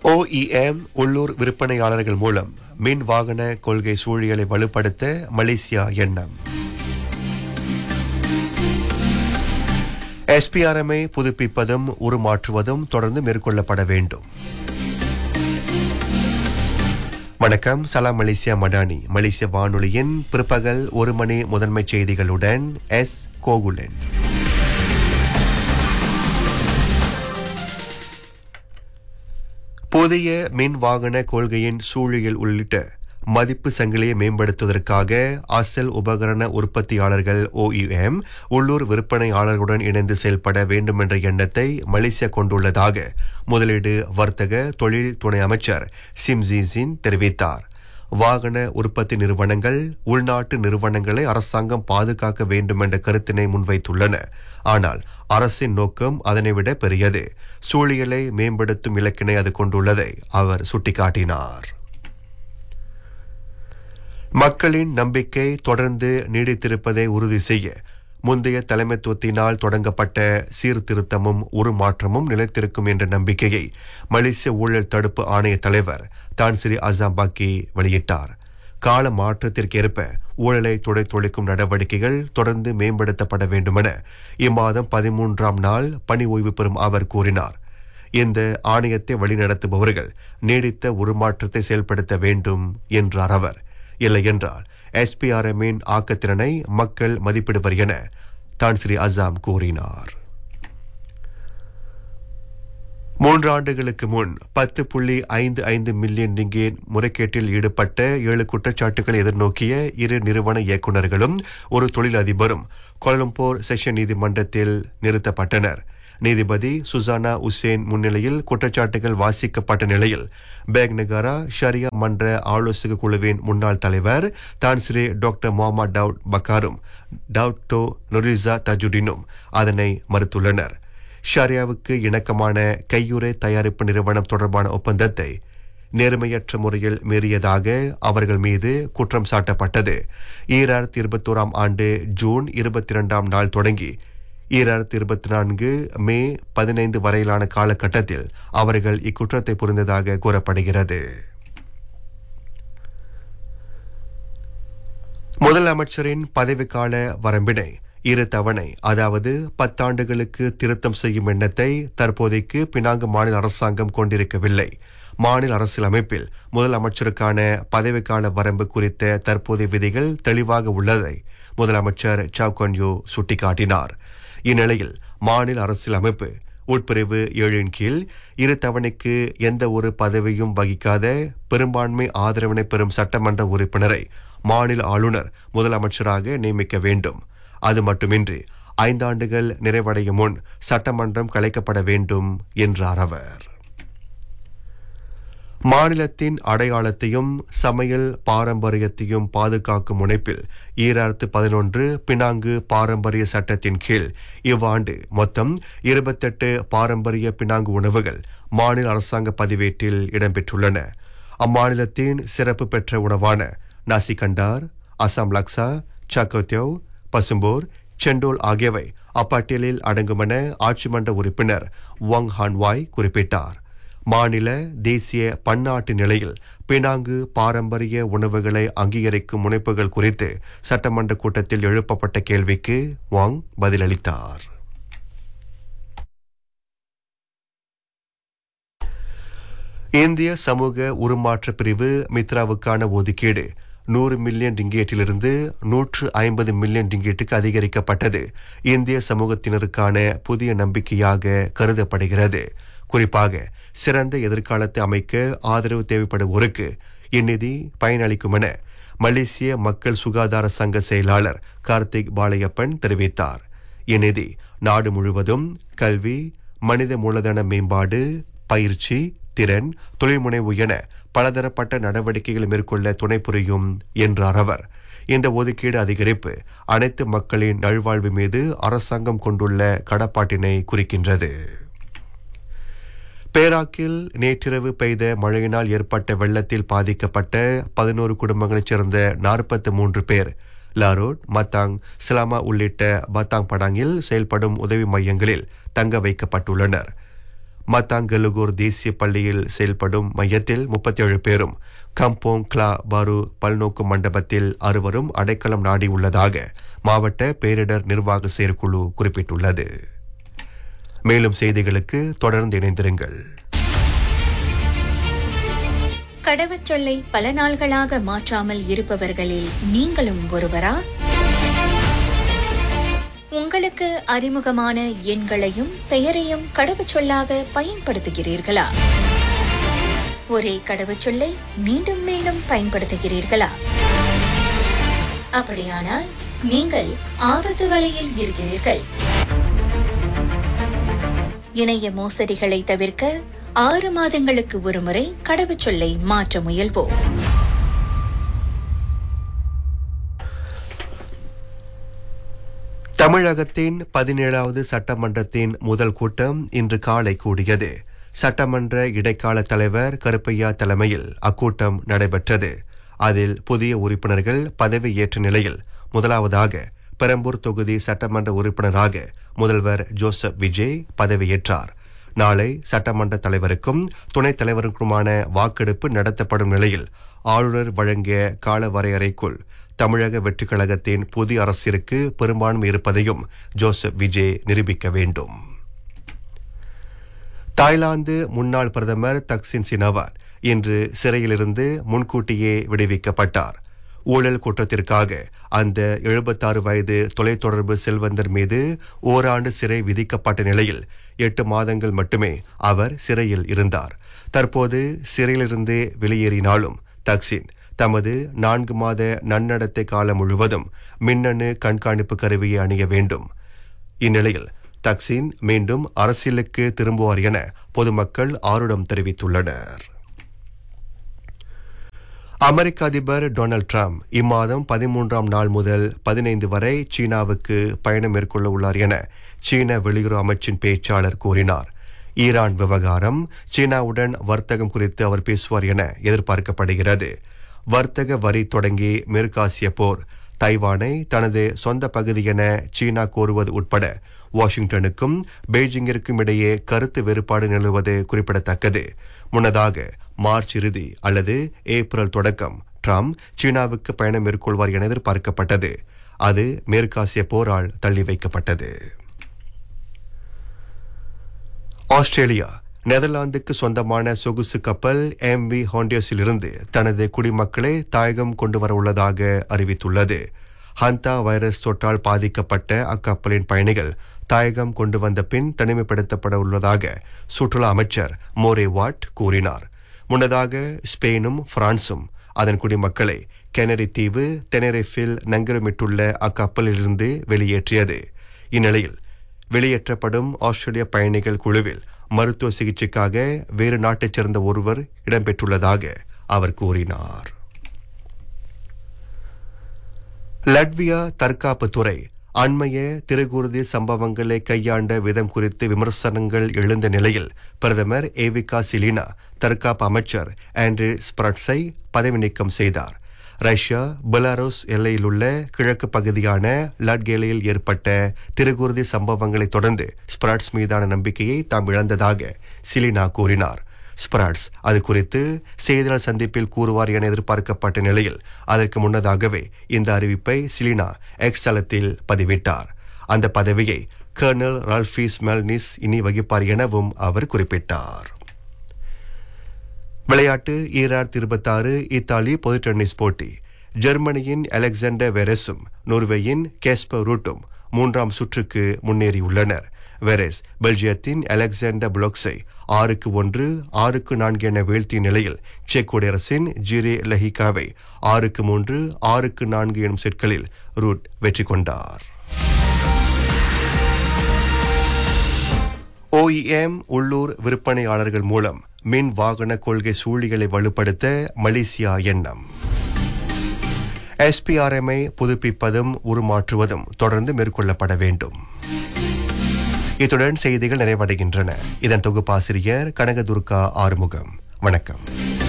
OEM உள்ளூர் விற்பனையாளர்கள் மூலம் மின் வாகன கொள்கை சூழியலை வலுப்படுத்த மலேசியா எண்ணம் எஸ்பிஆர்எம்ஐ புதுப்பிப்பதும் உருமாற்றுவதும் தொடர்ந்து மேற்கொள்ளப்பட வேண்டும் வணக்கம் சலாம் மலேசியா மடானி மலேசிய வானொலியின் பிற்பகல் ஒரு மணி முதன்மை செய்திகளுடன் எஸ் கோகுலன் புதிய மின் வாகன கொள்கையின் சூழியல் உள்ளிட்ட மதிப்பு சங்கிலியை மேம்படுத்துவதற்காக அசல் உபகரண உற்பத்தியாளர்கள் ஓஇஎம் உள்ளூர் விற்பனையாளர்களுடன் இணைந்து செயல்பட வேண்டும் என்ற எண்ணத்தை மலேசியா கொண்டுள்ளதாக முதலீடு வர்த்தக தொழில் துணை அமைச்சர் சிம்ஜிசின் தெரிவித்தார் வாகன உற்பத்தி நிறுவனங்கள் உள்நாட்டு நிறுவனங்களை அரசாங்கம் பாதுகாக்க வேண்டும் என்ற கருத்தினை முன்வைத்துள்ளன ஆனால் அரசின் நோக்கம் அதனை விட பெரியது சூழியலை மேம்படுத்தும் இலக்கினை அது கொண்டுள்ளதை அவர் சுட்டிக்காட்டினார் மக்களின் நம்பிக்கை தொடர்ந்து நீடித்திருப்பதை உறுதி செய்ய முந்தைய தலைமைத்துவத்தினால் தொடங்கப்பட்ட சீர்திருத்தமும் உருமாற்றமும் நிலைத்திருக்கும் என்ற நம்பிக்கையை மலேசிய ஊழல் தடுப்பு ஆணைய தலைவர் தான்சிரி அசாம்பாக்கி வெளியிட்டார் கால மாற்றத்திற்கேற்ப ஊழலை துடைத்தொழிக்கும் நடவடிக்கைகள் தொடர்ந்து மேம்படுத்தப்பட வேண்டுமென இம்மாதம் பதிமூன்றாம் நாள் பணி ஓய்வு பெறும் அவர் கூறினார் இந்த ஆணையத்தை வழிநடத்துபவர்கள் நீடித்த உருமாற்றத்தை செயல்படுத்த வேண்டும் என்றார் அவர் இல்லையென்றால் எஸ்பிஆர்எம்மின் ஆக்கத்திறனை மக்கள் மதிப்பிடுவர் என தான் ஸ்ரீ அசாம் கூறினார் மூன்று ஆண்டுகளுக்கு முன் பத்து புள்ளி ஐந்து ஐந்து மில்லியன் ரிங்கேட் முறைகேட்டில் ஈடுபட்ட ஏழு குற்றச்சாட்டுகளை எதிர்நோக்கிய இரு நிறுவன இயக்குநர்களும் ஒரு தொழிலதிபரும் கோலம்பூர் செஷன் நீதிமன்றத்தில் நிறுத்தப்பட்டனர் நீதிபதி சுசானா உசேன் முன்னிலையில் குற்றச்சாட்டுகள் வாசிக்கப்பட்ட நிலையில் பேக் நகாரா ஷரியா மன்ற ஆலோசக குழுவின் முன்னாள் தலைவர் தான்ஸ்ரே டாக்டர் முகமது டவுட் பக்காரும் டவுட்டோ நொரிசா தஜுடினும் அதனை மறுத்துள்ளனர் ஷரியாவுக்கு இணக்கமான கையுறை தயாரிப்பு நிறுவனம் தொடர்பான ஒப்பந்தத்தை நேர்மையற்ற முறையில் மீறியதாக அவர்கள் மீது குற்றம் சாட்டப்பட்டது ஈராயிரத்தி இருபத்தோராம் ஆண்டு ஜூன் இருபத்தி இரண்டாம் நாள் தொடங்கி ஈராயிரத்தி இருபத்தி நான்கு மே பதினைந்து வரையிலான காலகட்டத்தில் அவர்கள் இக்குற்றத்தை புரிந்ததாக கூறப்படுகிறது முதலமைச்சரின் பதவிக்கால வரம்பினை இரு தவணை அதாவது பத்தாண்டுகளுக்கு திருத்தம் செய்யும் எண்ணத்தை தற்போதைக்கு பினாங்கு மாநில அரசாங்கம் கொண்டிருக்கவில்லை மாநில அரசியலமைப்பில் முதலமைச்சருக்கான பதவிக்கால வரம்பு குறித்த தற்போதைய விதிகள் தெளிவாக உள்ளதை முதலமைச்சர் சாவ்கன்யோ சுட்டிக்காட்டினார் இந்நிலையில் மாநில அரசியலமைப்பு உட்பிரிவு ஏழின் கீழ் இரு தவணைக்கு எந்த ஒரு பதவியும் வகிக்காத பெரும்பான்மை ஆதரவினை பெறும் சட்டமன்ற உறுப்பினரை மாநில ஆளுநர் முதலமைச்சராக நியமிக்க வேண்டும் அது மட்டுமின்றி ஐந்தாண்டுகள் நிறைவடையும் முன் சட்டமன்றம் கலைக்கப்பட வேண்டும் என்றார் அவர் மாநிலத்தின் அடையாளத்தையும் சமையல் பாரம்பரியத்தையும் பாதுகாக்கும் முனைப்பில் ஈராயிரத்து பதினொன்று பினாங்கு பாரம்பரிய சட்டத்தின் கீழ் இவ்வாண்டு மொத்தம் இருபத்தெட்டு பாரம்பரிய பினாங்கு உணவுகள் மாநில அரசாங்க பதிவேட்டில் இடம்பெற்றுள்ளன அம்மாநிலத்தின் சிறப்பு பெற்ற உணவான நாசி கண்டார் அசாம் லக்ஸா சக்கோத்யோ பசும்போர் செண்டோல் ஆகியவை அப்பட்டியலில் அடங்குமென ஆட்சி மன்ற உறுப்பினர் வங் ஹான்வாய் குறிப்பிட்டார் மாநில தேசிய பன்னாட்டு நிலையில் பினாங்கு பாரம்பரிய உணவுகளை அங்கீகரிக்கும் முனைப்புகள் குறித்து சட்டமன்ற கூட்டத்தில் எழுப்பப்பட்ட கேள்விக்கு வாங் பதிலளித்தார் இந்திய சமூக உருமாற்ற பிரிவு மித்ராவுக்கான ஒதுக்கீடு நூறு மில்லியன் ரிங்கேட்டிலிருந்து நூற்று ஐம்பது மில்லியன் ரிங்கேட்டுக்கு அதிகரிக்கப்பட்டது இந்திய சமூகத்தினருக்கான புதிய நம்பிக்கையாக கருதப்படுகிறது குறிப்பாக சிறந்த எதிர்காலத்தை அமைக்க ஆதரவு தேவைப்படுவோருக்கு இந்நிதி பயனளிக்கும் என மலேசிய மக்கள் சுகாதார சங்க செயலாளர் கார்த்திக் பாலையப்பன் தெரிவித்தார் இந்நிதி நாடு முழுவதும் கல்வி மனித மூலதன மேம்பாடு பயிற்சி திறன் தொழில்முனைவு என பலதரப்பட்ட நடவடிக்கைகளை மேற்கொள்ள துணை புரியும் என்றார் அவர் இந்த ஒதுக்கீடு அதிகரிப்பு அனைத்து மக்களின் நல்வாழ்வு மீது அரசாங்கம் கொண்டுள்ள கடப்பாட்டினை குறிக்கின்றது பேராக்கில் நேற்றிரவு பெய்த மழையினால் ஏற்பட்ட வெள்ளத்தில் பாதிக்கப்பட்ட பதினோரு குடும்பங்களைச் சேர்ந்த நாற்பத்தி மூன்று பேர் லாரோட் மத்தாங் சிலாமா உள்ளிட்ட பத்தாங் படாங்கில் செயல்படும் உதவி மையங்களில் தங்க வைக்கப்பட்டுள்ளனர் மத்தாங்கலுகூர் தேசிய பள்ளியில் செயல்படும் மையத்தில் முப்பத்தேழு பேரும் கம்போங் கிளா பாரு பல்நோக்கு மண்டபத்தில் அறுவரும் அடைக்கலம் நாடியுள்ளதாக மாவட்ட பேரிடர் நிர்வாக செயற்குழு குறிப்பிட்டுள்ளது மேலும் செய்திகளுக்கு தொடர்ந்து இணைந்திருங்கள் கடவுச்சொல்லை பல நாள்களாக மாற்றாமல் இருப்பவர்களில் நீங்களும் ஒருவரா உங்களுக்கு அறிமுகமான எண்களையும் பெயரையும் கடவுச்சொல்லாக பயன்படுத்துகிறீர்களா ஒரே கடவுச்சொல்லை மீண்டும் மீண்டும் பயன்படுத்துகிறீர்களா அப்படியானால் நீங்கள் ஆபத்து வலையில் இருக்கிறீர்கள் இணைய மோசடிகளை தவிர்க்க ஆறு மாதங்களுக்கு ஒருமுறை கடவுச்சொல்லை மாற்ற முயல்வோம் தமிழகத்தின் பதினேழாவது சட்டமன்றத்தின் முதல் கூட்டம் இன்று காலை கூடியது சட்டமன்ற இடைக்கால தலைவர் கருப்பையா தலைமையில் அக்கூட்டம் நடைபெற்றது அதில் புதிய உறுப்பினர்கள் பதவியேற்ற நிலையில் முதலாவதாக பெரம்பூர் தொகுதி சட்டமன்ற உறுப்பினராக முதல்வர் ஜோசப் விஜய் பதவியேற்றார் நாளை சட்டமன்ற தலைவருக்கும் துணைத் தலைவருக்குமான வாக்கெடுப்பு நடத்தப்படும் நிலையில் ஆளுநர் வழங்கிய கால வரையறைக்குள் தமிழக வெற்றிக் கழகத்தின் புதிய அரசிற்கு பெரும்பான்மை இருப்பதையும் ஜோசப் விஜய் நிரூபிக்க வேண்டும் தாய்லாந்து முன்னாள் பிரதமர் தக்சின் சினவார் இன்று சிறையிலிருந்து முன்கூட்டியே விடுவிக்கப்பட்டார் ஊழல் குற்றத்திற்காக அந்த எழுபத்தாறு வயது தொலைத்தொடர்பு செல்வந்தர் மீது ஓராண்டு சிறை விதிக்கப்பட்ட நிலையில் எட்டு மாதங்கள் மட்டுமே அவர் சிறையில் இருந்தார் தற்போது சிறையிலிருந்து வெளியேறினாலும் தக்சின் தமது நான்கு மாத நன்னடத்தை காலம் முழுவதும் மின்னணு கண்காணிப்பு கருவியை அணிய வேண்டும் இந்நிலையில் தக்சின் மீண்டும் அரசியலுக்கு திரும்புவார் என பொதுமக்கள் ஆருடம் தெரிவித்துள்ளனர் அமெரிக்க அதிபர் டொனால்ட் ட்ரம்ப் இம்மாதம் பதிமூன்றாம் நாள் முதல் பதினைந்து வரை சீனாவுக்கு பயணம் மேற்கொள்ள உள்ளார் என சீன வெளியுறவு அமைச்சின் பேச்சாளர் கூறினார் ஈரான் விவகாரம் சீனாவுடன் வர்த்தகம் குறித்து அவர் பேசுவார் என எதிர்பார்க்கப்படுகிறது வர்த்தக வரி தொடங்கி மேற்காசிய போர் தைவானை தனது சொந்த பகுதி என சீனா கோருவது உட்பட வாஷிங்டனுக்கும் பெய்ஜிங்கிற்கும் இடையே கருத்து வேறுபாடு நிலவுவது குறிப்பிடத்தக்கது முன்னதாக மார்ச் இறுதி அல்லது ஏப்ரல் தொடக்கம் ட்ரம்ப் சீனாவுக்கு பயணம் மேற்கொள்வார் என எதிர்பார்க்கப்பட்டது அது மேற்காசிய போரால் தள்ளி வைக்கப்பட்டது ஆஸ்திரேலியா நெதர்லாந்துக்கு சொந்தமான சொகுசு கப்பல் எம் வி ஹாண்டியஸிலிருந்து தனது குடிமக்களை தாயகம் கொண்டு வர உள்ளதாக அறிவித்துள்ளது ஹந்தா வைரஸ் தொற்றால் பாதிக்கப்பட்ட அக்கப்பலின் பயணிகள் தாயகம் கொண்டு வந்த பின் தனிமைப்படுத்தப்பட உள்ளதாக சுற்றுலா அமைச்சர் மோரே வாட் கூறினார் முன்னதாக ஸ்பெயினும் பிரான்சும் அதன் குடிமக்களை கெனரி தீவு தெனரிஃபில் நங்கரமிட்டுள்ள அக்கப்பலிலிருந்து வெளியேற்றியது இந்நிலையில் வெளியேற்றப்படும் ஆஸ்திரேலிய பயணிகள் குழுவில் மருத்துவ சிகிச்சைக்காக வேறு நாட்டைச் சேர்ந்த ஒருவர் இடம்பெற்றுள்ளதாக அவர் கூறினார் லட்வியா தற்காப்பு துறை அண்மைய திருகுருதி சம்பவங்களை கையாண்ட விதம் குறித்து விமர்சனங்கள் எழுந்த நிலையில் பிரதமர் ஏவிகா சிலினா தற்காப்பு அமைச்சர் ஆண்ட்ரி ஸ்பிரட்ஸை பதவி நீக்கம் செய்தார் ரஷ்யா பெலாரோஸ் எல்லையிலுள்ள கிழக்கு பகுதியான லட்கேலையில் ஏற்பட்ட திருகுருதி சம்பவங்களை தொடர்ந்து ஸ்பிராட்ஸ் மீதான நம்பிக்கையை தாம் இழந்ததாக சிலினா கூறினார் ஸ்பிராட்ஸ் அது குறித்து செய்தியாளர் சந்திப்பில் கூறுவார் என எதிர்பார்க்கப்பட்ட நிலையில் அதற்கு முன்னதாகவே இந்த அறிவிப்பை சிலினா எக்ஸ் தளத்தில் பதிவிட்டார் அந்த பதவியை கர்னல் ரால்ஃபீஸ் மெல்னிஸ் இனி வகிப்பார் எனவும் அவர் குறிப்பிட்டார் விளையாட்டு ஈராயிரத்தி இருபத்தாறு இத்தாலி பொது டென்னிஸ் போட்டி ஜெர்மனியின் அலெக்சாண்டர் வெரெஸும் நோர்வேயின் கேஸ்பர் ரூட்டும் மூன்றாம் சுற்றுக்கு முன்னேறியுள்ளனர் வெரெஸ் பெல்ஜியத்தின் அலெக்சாண்டர் புளோக்ஸை ஆறுக்கு ஒன்று ஆறுக்கு நான்கு என வீழ்த்திய நிலையில் செக் குடியரசின் ஜிரே லஹிகாவை ஆறுக்கு மூன்று ஆறுக்கு நான்கு எனும் செட்களில் ரூட் வெற்றி கொண்டார் ஓஇஎம் உள்ளூர் விற்பனையாளர்கள் மூலம் மின் வாகன கொள்கை சூழிகளை வலுப்படுத்த மலேசியா எண்ணம் எஸ்பிஆர்எம்ஐ புதுப்பிப்பதும் உருமாற்றுவதும் தொடர்ந்து மேற்கொள்ளப்பட வேண்டும் இத்துடன் செய்திகள் நிறைவடைகின்றன இதன் தொகுப்பாசிரியர் கனகதுர்கா ஆறுமுகம் வணக்கம்